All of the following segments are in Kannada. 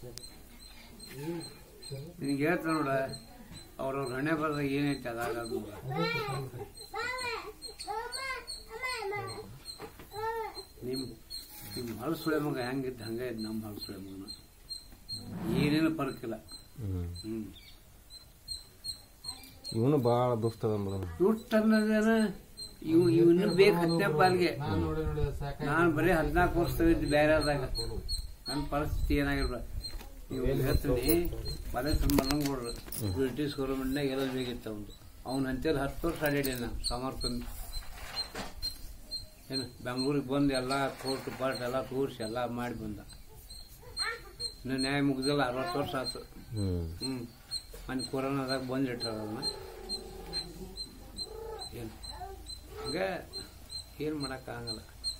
ನಿನಗೆ ಹೇಳ್ತಾನ ನೋಡ ಅವ್ರವ್ರ ಹಣೆ ಬರದಾಗ ಏನೈತೆ ಅದಾಗದು ನಿಮ್ಮ ನಿಮ್ಮ ಹಳಸುಳೆ ಮಗ ಹೆಂಗಿದ್ದ ಹಂಗೆ ಇದ್ದು ನಮ್ಮ ಹಳಸುಳೆ ಮಗನ ಏನೇನು ಫರ್ಕಿಲ್ಲ ಹ್ಮ್ ಹ್ಞೂ ಇವನು ಭಾಳ ದುಷ್ಟ ಅದ ದುಡ್ಡು ಅನ್ನೋದೇನ ಇವು ಇವನು ಬೇಕು ಹತ್ತನೇ ಪಾಲ್ಗೆ ನಾನು ಬರೀ ಹದಿನಾಲ್ಕು ವರ್ಷದಾಗಿದ್ದು ಬೇರೆ ಆದಾಗ ನನ್ನ ಪರಿಸ್ಥಿತಿ ಏನಾಗಿರ್ಬ ನೀವು ಹೇಳ್ತೀನಿ ಮಲೇಶ್ವರ ಮಲ್ಲಂಗೌಡ್ರು ಬ್ರಿಟಿಷ್ ಗೌರ್ಮೆಂಟ್ನಾಗ ಎಲ್ಲ ಬೇಕಿತ್ತು ಅವನು ಅವ್ನ ಅಂತೇಳಿ ಹತ್ತು ವರ್ಷ ಅಡ್ಯಾಡಿ ನಾನು ಸಮರ್ಪಣೆ ಏನು ಬೆಂಗಳೂರಿಗೆ ಬಂದು ಎಲ್ಲ ಕೋರ್ಟ್ ಪಾರ್ಟ್ ಎಲ್ಲ ತೋರಿಸಿ ಎಲ್ಲ ಮಾಡಿ ಬಂದ ಇನ್ನು ನ್ಯಾಯ ಮುಗ್ದಿಲ್ಲ ಅರವತ್ತು ವರ್ಷ ಆಯ್ತು ಹ್ಮ್ ಹ್ಞೂ ಮನೆ ಕೊರೋನಾದಾಗ ಬಂದಿಟ್ರ ಅದನ್ನ ಏನು ಹಂಗೆ ಏನು ಮಾಡೋಕ್ಕಾಗಲ್ಲ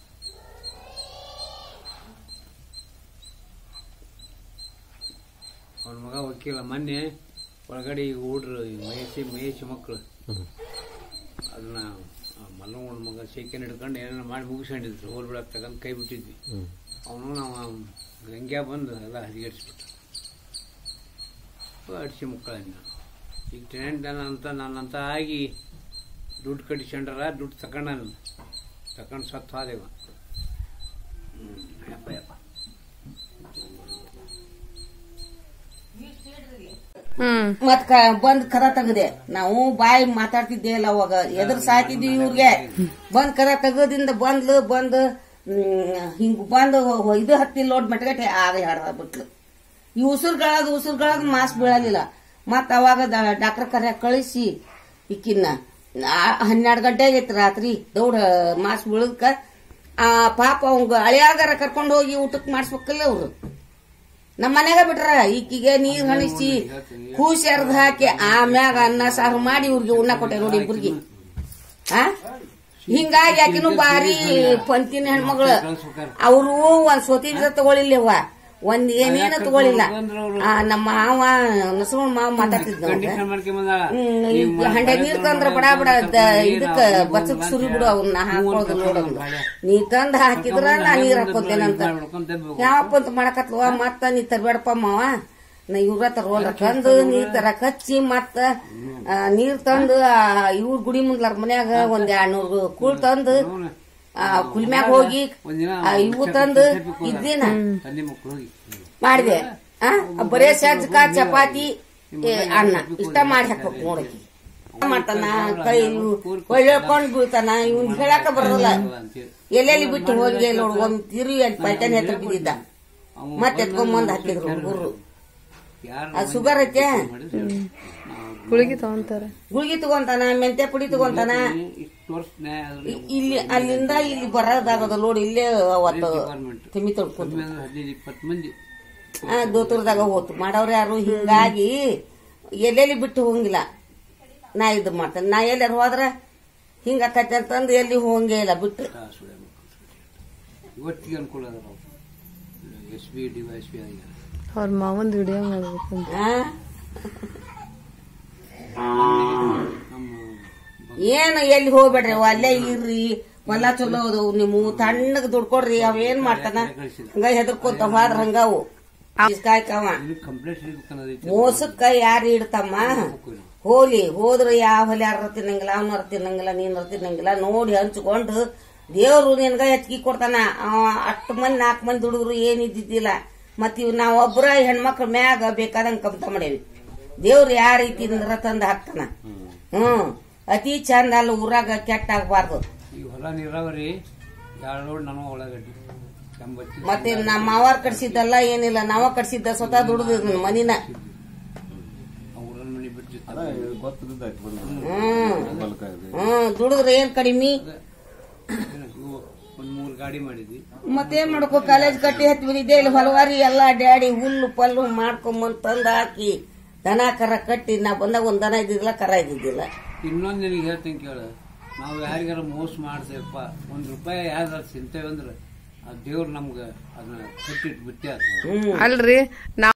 ಅವನ ಮಗ ವಕೀಲ ಮೊನ್ನೆ ಒಳಗಡೆ ಈಗ ಹುಡ್ರು ಈ ಮಹೇಶಿ ಮಹೇಶಿ ಮಕ್ಕಳು ಹ್ಮ್ ಅದನ್ನ ಮಲ್ಲವನ ಮಗ ಶೇಖನ್ ಹಿಡ್ಕೊಂಡು ಏನೇನೋ ಮಾಡಿ ಮುಗಿಸ್ಕೊಂಡಿದ್ರು ಹೋಲ್ ಬಿಡಕ್ಕೆ ತಗೊಂಡು ಕೈ ಬಿಟ್ಟಿದ್ವಿ ಹ್ಮ್ ಅವನು ನಾವು ಗಂಗ್ಯಾ ಬಂದು ಎಲ್ಲ ಹರಿಗಡಿಸ್ಬಿಟ್ಟು ಅಡಿಸಿ ಮಕ್ಕಳನ್ನ ಈಗ ಟೆನೆಂಟ್ ಅಂತ ನನ್ನಂತ ಆಗಿ ದುಡ್ಡು ಕಟ್ಟಿಸ್ಕೊಂಡ್ರ ದುಡ್ಡು ತಗೊಂಡ ತಗೊಂಡು ಸತ್ತು ಹೋದೆವ ಯಪ್ಪ ಯಪ್ಪ ಹ್ಮ್ ಮತ್ ಕ- ಬಂದ್ ಕದ ತೆಗದೆ ನಾವು ಬಾಯಿ ಮಾತಾಡ್ತಿದ್ದೇವಲ್ಲ ಅವಾಗ ಎದುರು ಸಾಯ್ತಿದ್ವಿ ಇವ್ರಿಗೆ ಬಂದ್ ಕದ ತೆಗದಿಂದ ಬಂದ್ಲು ಬಂದ್ ಹ್ಮ್, ಹಿಂಗ್ ಬಂದು ಹೊ- ಇದು ಹತ್ತಿಲ್ಲ ನೋಡ್ ಮಟ್ಗಟ್ಟೆ ಆಗ ಹಾಡ್ದ ಬಿಟ್ಲು ಈ ಉಸಿರುಗಳದ್ ಉಸಿರುಗಳದ್ ಮಾಸ್ ಬೀಳಲಿಲ್ಲ ಮತ್ ಅವಾಗ ಡಾಕ್ಟರ್ ಕರೆ ಕಳಿಸಿ ಇಕ್ಕಿನ್ನ ಹನ್ನೆರಡು ಗಂಟೆ ಆಗೈತಿ ರಾತ್ರಿ ದೌಡ ಮಾಸ್ ಬೀಳದ್ಕ ಆ ಪಾಪ ಅವಂಗ ಅಳಿಯಾಗಾರ ಕರ್ಕೊಂಡು ಹೋಗಿ ಊಟಕ್ಕೆ ಮಾಡಿಸ್ಬೇಕಲ್ಲ ಅವ್ರು ನಮ್ಮ ಮನ್ಯಾಗ ಬಿಟ್ರ ಈಕಿಗೆ ನೀರ್ ಹಣಿಸಿ ಕೂಸಿ ಅರ್ಧ ಹಾಕಿ ಆಮ್ಯಾಗ ಅನ್ನ ಸಾರು ಮಾಡಿ ಇವ್ರಿಗೆ ಉಣ್ಣ ಕೊಟ್ಟೆ ನೋಡಿ ಇಬ್ರಿಗೆ ಆ ಹಿಂಗಾಗಿ ಆಕಿನು ಬಾರಿ ಪಂತಿನ ಹೆಣ್ಮಗಳು ಅವರು ಒಂದ್ ಸೋತಿದ್ರ ತಗೊಳಿಲ್ಲವ ಒಂದ್ ಏನೇನು ತಗೊಳಿಲ್ಲ ಆ, ನಮ್ಮ ಮಾವ ನಸವಣ್ಣ ಮಾವ ಮಾತಾಡ್ತಿದ್ದ ಕಂಡೀಷನ್ ಮಾಡ್ಕೊಂಬಂದಾಳ ಹಂಡೆ ನೀರ್ ತಂದ್ರ ಬಡ ಬಡ ದ- ಇದಕ್ಕ ಬಚ್ಚಕ್ ಸುರಿ ಬಿಡು ಅವನ್ನ ಹಾಕೊಳ್ಳೋದು ನೋಡೋದು ನೀ ತಂದ್ ಹಾಕಿದ್ರ ನಾ ನೀರ್ ಹಾಕೋತೇನಂತ ಯಾವಪ್ಪ ಅಂತ ಮಾಡಕತ್ವ ಮತ್ತ ನೀ ತರಬೇಡಪ್ಪ ಮಾವ ನಾ ಇವ್ರ ತರೋಲ್ಲ ತಂದು ನೀರ್ ತರಕ್ ಹಚ್ಚಿ ಮತ್ತ ಆ, ನೀರ್ ತಂದು ಆ, ಇವ್ರ ಗುಡಿ ಮುಂದ್ಲಾರ ಮನ್ಯಾಗ ಒಂದ್ ಎರಡ್ನೂರು ಕೂಳ್ ತಂದು ಆ, ಕುಲ್ಮ್ಯಾಗ ಹೋಗಿ ಆ, ಇವು ತಂದು ಇದ್ದೀನ ತಂದೆ ಮಕ್ಕಳು ಹೋಗಿ ಮಾಡಿದೆ ಆ ಬರೇ ಸಜ್ಜಕ ಚಪಾತಿ ಏ, ಅನ್ನ ಇಷ್ಟ ಮಾಡಿ ಹಾಕ್ಬೇಕು ನೋಡಕಿ ಮಾಡ್ತಾನ ಕೈ ಕೊಳ್ಳೇಳ್ಕೊಂಡ್ ಬೀಳ್ತಾನ ಇವ್ನ್ ಹೇಳಾಕ ಬರೋಲ್ಲ ಅಂತೇಳಿ ಎಲ್ಲೆಲ್ಲಿ ಬಿಟ್ಟು ಹೋಗಿ ನೋಡು ಒಂದ್ ತಿರುವಿ ಅಲ್ಲಿ ಪೈಟನ್ ಹೆತ್ರ ಬಿದ್ದಿದ್ದ ಮತ್ತೆ ಎತ್ಕೊಂಬಂದ್ ಹಾಕಿದ್ರು ಹುಡುಗರು ಯಾರು ಅದು ಶುಗರ್ ಐತೆ ಗುಳಿಗೆ ತಗೊಂತಾರೆ ಗುಳ್ಗಿ ತಗೊಂತಾನ ಮೆಂತೆ ಪುಡಿ ತಗೊಂತಾನ ಇಷ್ಟು ವರ್ಷ ನ್ಯಾಯ ಅದ್ರಲ್ಲಿ ಇ- ಇಲ್ಲಿ ಅಲ್ಲಿಂದ ಇಲ್ಲಿ ಬರೋದಾಗದ ನೋಡಿ ಇಲ್ಲೇ ಅವತ್ತು ಡಿಪಾರ್ಟ್ಮೆಂಟ್ ತಿಮ್ಮಿ ತೊಳ್ಕೊಂಡು ಕಮ್ಮಿ ಅಂದ್ರೆ ಹದಿನೈದು ಇಪ್ಪತ್ತು ಮಂದಿ ದೋತರದಾಗ ಹೋತು ಮಾಡೋರು ಯಾರು ಹಿಂಗಾಗಿ ಎಲ್ಲೆಲ್ಲಿ ಬಿಟ್ಟು ಹೋಗಂಗಿಲ್ಲ ನಾ ಇದು ಮಾಡ್ತೇನೆ ನಾ ಎಲ್ಲಾರು ಹೋದ್ರ ಹಿಂಗ ಆಕೈತೆ ಅಂತಂದು ಎಲ್ಲಿ ಹೋಗಂಗೇ ಇಲ್ಲ ಬಿಟ್ಟು ಆ ಸುಳೆ ಮಕ್ಕಳು ಇವತ್ತಿಗೆ ಅನುಕೂಲ ಅದಾರ S B D S B ಆಗ್ಯಾರ ಅವ್ರ ಮಾವಂದ್ ವಿಡಿಯೋ ಮಾಡ್ಬೇಕಂತ ಆ? ನಮ್ಮ ಏನು ಎಲ್ಲಿ ಹೋಗ್ಬೇಡ್ರಿ ಅವ್ ಅಲ್ಲೇ ಇರ್ರಿ ಹೊಲ ಚಲೋ ಅದು ನೀವು ತಣ್ಣಗ್ ದುಡ್ಕೊಡ್ರಿ ಅವೇನ್ ಮಾಡ್ತಾನ ಹಂಗ ಹೆದರ್ಕೊಂತ ಹೋದ್ರ ಹಂಗಾವು ಕಾಯ್ಕವ ಇದಕ್ಕೆ ಕಂಪ್ಲೇಂಟ್ ಹಿಡಿಬೇಕನ್ನೋದೈತಿ ಮೋಸಕ್ಕ ಯಾರು ಇಡ್ತಮ್ಮ ಹೋಲಿ ಹೋದ್ರ ಯಾವ ಹೊಲೆ ಯಾರ ತಿನ್ನಂಗಿಲ್ಲ ಅವನರ ತಿನ್ನಂಗಿಲ್ಲ ನೀನರ ತಿನ್ನಂಗಿಲ್ಲ ನೋಡಿ ಹಂಚ್ಕೊಂಡು ದೇವ್ರು ನಿನ್ಗ ಹೆಚ್ಚಿಗೆ ಕೊಡ್ತಾನ ಅವ ಅಷ್ಟು ಮಂದಿ ನಾಲ್ಕು ಮಂದಿ ಹುಡುಗರು ಏನ್ ಇದ್ದಿದ್ದಿಲ್ಲ ಮತ್ ಇವ್ ನಾವ್ ಒಬ್ರ ಹೆಣ್ಮಕ್ಳ ಮ್ಯಾಗ ಬೇಕಾದಂಗ ಕಮ್ತ ಮಾಡೇವಿ ದೇವ್ರು ಯಾವ ರೀತಿ ತಂದ ಹಾಕ್ತಾನ ಹ್ಮ್ ಅತಿ ಚಂದ ಅಲ್ಲ ಊರಾಗ ಕೆಟ್ಟ ಆಗ್ಬಾರ್ದು ಈ ಹೊಲ ನೀರಾವರಿ ಎರಡು ರೋಡ್ ನಾನು ಒಳಗಡ್ಡಿ ಎಂಬತ್ತು ಮತ್ತೆ ನಮ್ಮ ಮಾವಾರ್ ಕಟ್ಸಿದ್ದಲ್ಲ ಏನಿಲ್ಲ ನಾವ ಕಟ್ಸಿದ್ದ ಸ್ವತಃ ದುಡ್ದು ಮನಿನ ಅವ್ರನ್ನ ಮನೆ ಬಿಟ್ಟು ಗೊತ್ತಿದ್ದಾಯ್ತು ಹ್ಮ್ ಬಲ್ಕ ಇದೆ ಹ್ಮ್ ದುಡಿದ್ರೆ ಏನ್ ಕಡಿಮೆ ಇವು ಒಂದ್ ಮೂರು ಗಾಡಿ ಮಾಡಿದ್ವಿ ಮತ್ತೇನ್ ಮಾಡ್ಕೋ ಕಾಲೇಜ್ ಕಟ್ಟಿ ಹತ್ತಿ ಬಿದ್ದಿದ್ದೆ ಇಲ್ಲಿ ಹೊಲವಾರಿ ಎಲ್ಲಾ ಡ್ಯಾಡಿ ಹುಲ್ಲು ಪಲ್ಲು ಮಾಡ್ಕೊಂಬಂದ್ ತಂದ್ ಹಾಕಿ ದನ ಕರ ಕಟ್ಟಿ ನಾ ಬಂದಾಗ ಒಂದ್ ದನ ಇದ್ದಿದ್ದಿಲ್ಲ ಕರ ಇದ್ದಿದ್ದಿಲ್ಲ ಇನ್ನೊಂದು ನಿನಗೆ ಹೇಳ್ತೀನಿ ಕೇಳು ನಾವು ಯಾರಿಗಾರ ಮೋಸ ಮಾಡ್ತೇವಪ್ಪ ಒಂದ್ ರೂಪಾಯಿ ಯಾವ್ದಾರ ತಿಂತೇವೆ ಅಂದ್ರೆ ಆ ದೇವ್ರು ನಮ್ಗೆ ಅದನ್ನ ಕಟ್ಟಿಟ್ಟು ಬಿಟ್ಟೆ ಆತು ಹ್ಮ್ ಅಲ್ರಿ ನಾವ್